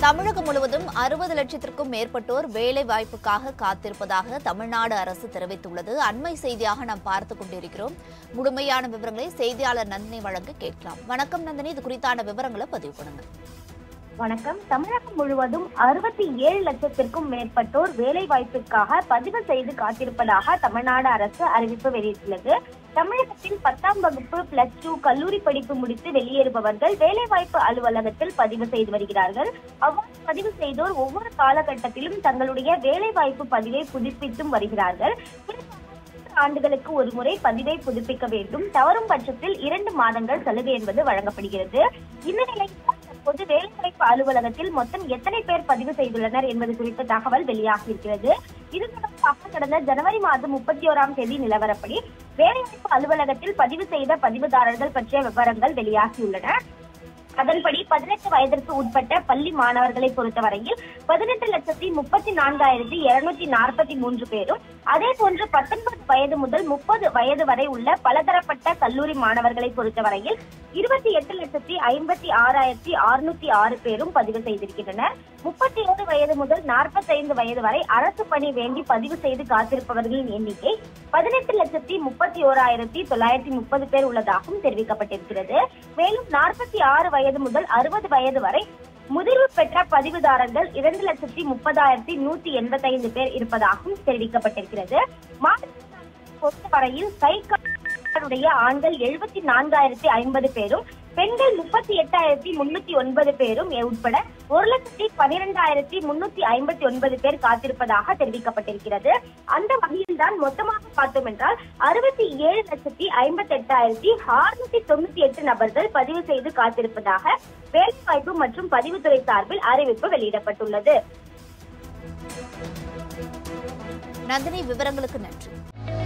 தமிழகம் முழுவதும் அறுபது லட்சத்திற்கும் மேற்பட்டோர் வேலை வாய்ப்புக்காக காத்திருப்பதாக தமிழ்நாடு அரசு தெரிவித்துள்ளது அண்மை செய்தியாக நாம் பார்த்துக் கொண்டிருக்கிறோம் முழுமையான விவரங்களை செய்தியாளர் நந்தினி வழங்க கேட்கலாம் வணக்கம் நந்தினி இது குறித்தான விவரங்களை பதிவு பண்ணுங்க வணக்கம் தமிழகம் முழுவதும் அறுபத்தி ஏழு லட்சத்திற்கும் மேற்பட்டோர் வேலை வாய்ப்பிற்காக பதிவு செய்து காத்திருப்பதாக தமிழ்நாடு அரசு அறிவிப்பு வெளியிட்டுள்ளது தமிழகத்தில் பத்தாம் வகுப்பு பிளஸ் டூ கல்லூரி படிப்பு முடித்து வெளியேறுபவர்கள் வேலைவாய்ப்பு அலுவலகத்தில் பதிவு செய்து வருகிறார்கள் அவ்வாறு பதிவு செய்தோர் ஒவ்வொரு காலகட்டத்திலும் தங்களுடைய வேலைவாய்ப்பு பதிவை புதுப்பித்தும் வருகிறார்கள் குறிப்பாக ஆண்டுகளுக்கு ஒரு முறை பதிவை புதுப்பிக்க வேண்டும் தவறும் பட்சத்தில் இரண்டு மாதங்கள் சலுகை என்பது வழங்கப்படுகிறது இந்த நிலையில் தற்போது வேலைவாய்ப்பு அலுவலகத்தில் மொத்தம் எத்தனை பேர் பதிவு செய்துள்ளனர் என்பது குறித்த தகவல் வெளியாகியிருக்கிறது இது தொடர்பாக கடந்த ஜனவரி மாதம் முப்பத்தி ஓராம் தேதி நிலவரப்படி வேலைவாய்ப்பு அலுவலகத்தில் பதிவு செய்த பதிவுதாரர்கள் பற்றிய விவரங்கள் வெளியாகியுள்ளன அதன்படி பதினெட்டு வயதிற்கு உட்பட்ட பள்ளி மாணவர்களை பொறுத்தவரையில் பதினெட்டு லட்சத்தி முப்பத்தி நான்காயிரத்தி இருநூத்தி நாற்பத்தி மூன்று பேரும் அதே போன்று பத்தொன்பது வயது முதல் முப்பது வயது வரை உள்ள பலதரப்பட்ட கல்லூரி மாணவர்களை பொறுத்தவரையில் இருபத்தி எட்டு லட்சத்தி ஐம்பத்தி ஆறாயிரத்தி அறுநூத்தி ஆறு பேரும் பதிவு செய்திருக்கின்றனர் முப்பத்தி ஏழு வயது முதல் நாற்பத்தைந்து வயது வரை அரசு பணி வேண்டி பதிவு செய்து காத்திருப்பவர்களின் எண்ணிக்கை பதினெட்டு லட்சத்தி முப்பத்தி ஓராயிரத்தி தொள்ளாயிரத்தி முப்பது பேர் உள்ளதாகவும் தெரிவிக்கப்பட்டிருக்கிறது மேலும் நாற்பத்தி ஆறு வயது முதல் அறுபது வயது வரை முதிர்வு பெற்ற பதிவுதாரர்கள் இரண்டு லட்சத்தி முப்பதாயிரத்தி நூத்தி எண்பத்தைந்து பேர் இருப்பதாகவும் தெரிவிக்கப்பட்டிருக்கிறது மாநிலத்தை பொறுத்தவரையில் கை காலுடைய ஆண்கள் எழுபத்தி நான்காயிரத்தி ஐம்பது பேரும் பெண்கள் முப்பத்தி எட்டாயிரத்தி முன்னூத்தி ஒன்பது பேரும் உட்பட ஒரு லட்சத்தி பனிரெண்டாயிரத்தி முன்னூத்தி ஐம்பத்தி ஒன்பது பேர் காத்திருப்பதாக தெரிவிக்கப்பட்டிருக்கிறது அந்த வகையில் தான் மொத்தமாக பார்த்தோம் என்றால் அறுபத்தி ஏழு லட்சத்தி ஐம்பத்தி எட்டாயிரத்தி அறுநூத்தி தொண்ணூத்தி எட்டு நபர்கள் பதிவு செய்து காத்திருப்பதாக வேலைவாய்ப்பு மற்றும் பதிவுத்துறை சார்பில் அறிவிப்பு வெளியிடப்பட்டுள்ளது நந்தினி விவரங்களுக்கு நன்றி